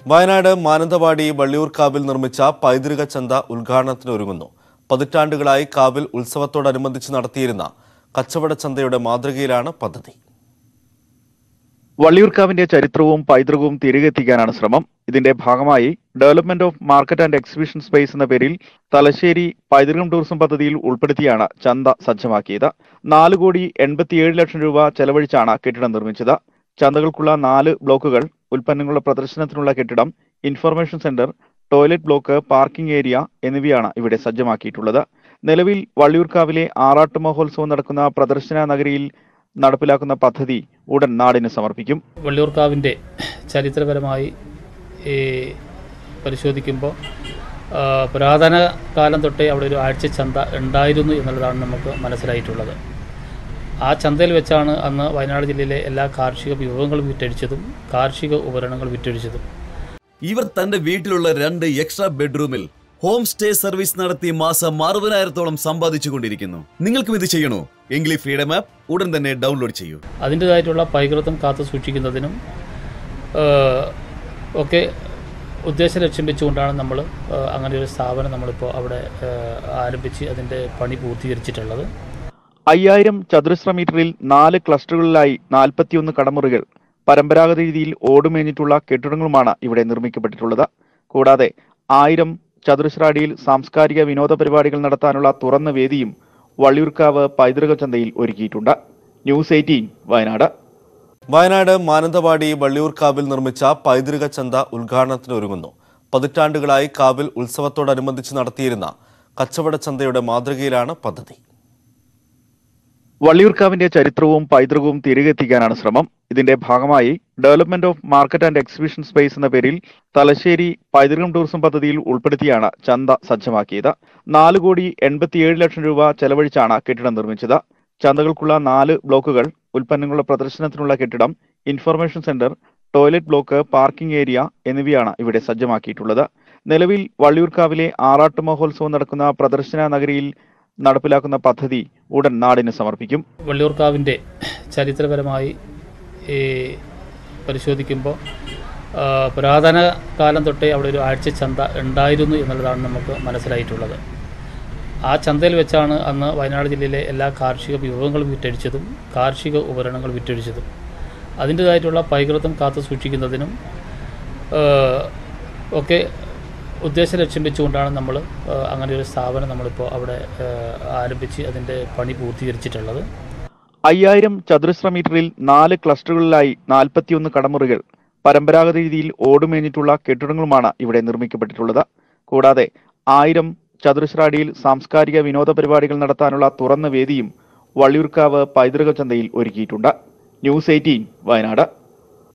വയനാട് മാനന്തവാടി വള്ളിയൂർക്കാവിൽ നിർമ്മിച്ച പൈതൃക ചന്ത ഉദ്ഘാടനത്തിനൊരുങ്ങുന്നു പതിറ്റാണ്ടുകളായി കാവിൽ ഉത്സവത്തോടനുബന്ധിച്ച് നടത്തിയിരുന്ന കച്ചവട ചന്തയുടെ മാതൃകയിലാണ് പദ്ധതി വള്ളിയൂർക്കാവിന്റെ ചരിത്രവും പൈതൃകവും തിരികെ എത്തിക്കാനാണ് ശ്രമം ഇതിന്റെ ഭാഗമായി development of market and exhibition space എന്ന പേരിൽ തലശ്ശേരി പൈതൃകം ടൂറിസം പദ്ധതിയിൽ ഉൾപ്പെടുത്തിയാണ് ചന്ത സജ്ജമാക്കിയത് നാല് കോടി എൺപത്തിയേഴ് ലക്ഷം രൂപ ചെലവഴിച്ചാണ് കെട്ടിടം നിർമ്മിച്ചത് ചന്തകൾക്കുള്ള നാല് ബ്ലോക്കുകൾ ഉൽപ്പന്നങ്ങളുടെ പ്രദർശനത്തിനുള്ള കെട്ടിടം information centre toilet block parking area എന്നിവയാണ് ഇവിടെ സജ്ജമാക്കിയിട്ടുള്ളത് നിലവിൽ വള്ളിയൂർക്കാവിലെ ആറാട്ട് മഹോത്സവം നടക്കുന്ന പ്രദർശന നഗരിയിൽ നടപ്പിലാക്കുന്ന പദ്ധതി ഉടൻ നാടിന് സമർപ്പിക്കും വള്ളിയൂർക്കാവിൻ്റെ ചരിത്രപരമായി ഈ പരിശോധിക്കുമ്പോൾ ആ, പുരാതന കാലം തൊട്ടേ അവിടെ ഒരു ആഴ്ച ചന്ത ഉണ്ടായിരുന്നു എന്നുള്ളതാണ് നമുക്ക് മനസ്സിലായിട്ടുള്ളത് ആ ചന്തയിൽ വെച്ചാണ് അന്ന് വയനാട് ജില്ലയിലെ എല്ലാ കാർഷിക വിഭവങ്ങളും വിറ്റഴിച്ചതും കാർഷിക ഉപകരണങ്ങൾ വിറ്റഴിച്ചതും ഇവർ തന്റെ വീട്ടിലുള്ള രണ്ട് എക്സ്ട്രാ ബെഡ്റൂമിൽ ഹോം സ്റ്റേ സർവീസ് നടത്തി മാസം അറുപതിനായിരത്തോളം സമ്പാദിച്ചുകൊണ്ടിരിക്കുന്നു നിങ്ങൾക്കും ഇത് ചെയ്യണോ എങ്കിൽ ഈ ഫ്രീഡം ആപ്പ് ഉടൻ തന്നെ ഡൗൺലോഡ് ചെയ്യൂ അതിൻ്റേതായിട്ടുള്ള പൈകൃതം കാത്തു സൂക്ഷിക്കുന്നതിനും ആ, ഒക്കെ ഉദ്ദേശ ലക്ഷ്യം വെച്ചുകൊണ്ടാണ് നമ്മൾ അങ്ങനെ ഒരു സ്ഥാപനം നമ്മളിപ്പോൾ അവിടെ ആ, ആരംഭിച്ച് അതിൻ്റെ പണി പൂർത്തീകരിച്ചിട്ടുള്ളത് അയ്യായിരം ചതുരശ്ര മീറ്ററിൽ നാല് ക്ലസ്റ്ററുകളിലായി നാൽപ്പത്തിയൊന്ന് കടമുറികൾ പരമ്പരാഗത രീതിയിൽ ഓടുമേഞ്ഞിട്ടുള്ള കെട്ടിടങ്ങളുമാണ് ഇവിടെ നിർമ്മിക്കപ്പെട്ടിട്ടുള്ളത് കൂടാതെ ആയിരം ചതുരശ്ര അടിയിൽ സാംസ്കാരിക വിനോദ പരിപാടികൾ നടത്താനുള്ള തുറന്ന വേദിയും വള്ളിയൂർക്കാവ് പൈതൃക ചന്തയിൽ ഒരുക്കിയിട്ടുണ്ട് ന്യൂസ് എയ്റ്റീൻ വയനാട് വയനാട് മാനന്തവാടി വള്ളിയൂർക്കാവിൽ നിർമ്മിച്ച പൈതൃക ചന്ത ഉദ്ഘാടനത്തിനൊരുങ്ങുന്നു പതിറ്റാണ്ടുകളായി കാവിൽ ഉത്സവത്തോടനുബന്ധിച്ച് നടത്തിയിരുന്ന കച്ചവട ചന്തയുടെ മാതൃകയിലാണ് പദ്ധതി വള്ളിയൂർക്കാവിന്റെ ചരിത്രവും പൈതൃകവും തിരികെ എത്തിക്കാനാണ് ശ്രമം ഇതിന്റെ ഭാഗമായി development of market and exhibition space എന്ന പേരിൽ തലശ്ശേരി പൈതൃകം ടൂറിസം പദ്ധതിയിൽ ഉൾപ്പെടുത്തിയാണ് ചന്ത സജ്ജമാക്കിയത് നാല് കോടി എൺപത്തിയേഴ് ലക്ഷം രൂപ ചെലവഴിച്ചാണ് കെട്ടിടം നിർമ്മിച്ചത് ചന്തകൾക്കുള്ള നാല് ബ്ലോക്കുകൾ ഉൽപ്പന്നങ്ങളുടെ പ്രദർശനത്തിനുള്ള കെട്ടിടം information centre toilet block parking area എന്നിവയാണ് ഇവിടെ സജ്ജമാക്കിയിട്ടുള്ളത് നിലവിൽ വള്ളിയൂർക്കാവിലെ ആറാട്ട് മഹോത്സവം നടക്കുന്ന പ്രദർശന നഗരിയിൽ നടപ്പിലാക്കുന്ന പദ്ധതി ഉടൻ നാടിന് സമർപ്പിക്കും വള്ളിയൂർക്കാവിൻ്റെ ചരിത്രപരമായി ഈ പരിശോധിക്കുമ്പോൾ ആ, പുരാതന കാലം തൊട്ടേ അവിടെ ഒരു ആഴ്ച ചന്ത ഉണ്ടായിരുന്നു എന്നുള്ളതാണ് നമുക്ക് മനസ്സിലായിട്ടുള്ളത് ആ ചന്തയിൽ വെച്ചാണ് അന്ന് വയനാട് ജില്ലയിലെ എല്ലാ കാർഷിക വിഭവങ്ങളും വിറ്റഴിച്ചതും കാർഷിക ഉപകരണങ്ങൾ വിറ്റഴിച്ചതും അതിൻ്റേതായിട്ടുള്ള പൈകൃതം കാത്തു സൂക്ഷിക്കുന്നതിനും ആ, ഒക്കെ ഉദ്ദേശ ലക്ഷ്യം വെച്ചുകൊണ്ടാണ് നമ്മൾ അങ്ങനെ ഒരു സ്ഥാപനം നമ്മളിപ്പോൾ അവിടെ ആ, ആരംഭിച്ച് അതിൻ്റെ പണി പൂർത്തീകരിച്ചിട്ടുള്ളത് അയ്യായിരം ചതുരശ്ര മീറ്ററിൽ നാല് ക്ലസ്റ്ററുകളിലായി നാൽപ്പത്തിയൊന്ന് കടമുറികൾ പരമ്പരാഗത രീതിയിൽ ഓടുമേഞ്ഞിട്ടുള്ള കെട്ടിടങ്ങളുമാണ് ഇവിടെ നിർമ്മിക്കപ്പെട്ടിട്ടുള്ളത് കൂടാതെ ആയിരം ചതുരശ്ര അടിയിൽ സാംസ്കാരിക വിനോദ പരിപാടികൾ നടത്താനുള്ള തുറന്ന വേദിയും വള്ളിയൂർക്കാവ് പൈതൃക ചന്തയിൽ ഒരുക്കിയിട്ടുണ്ട് ന്യൂസ് എയ്റ്റീൻ വയനാട്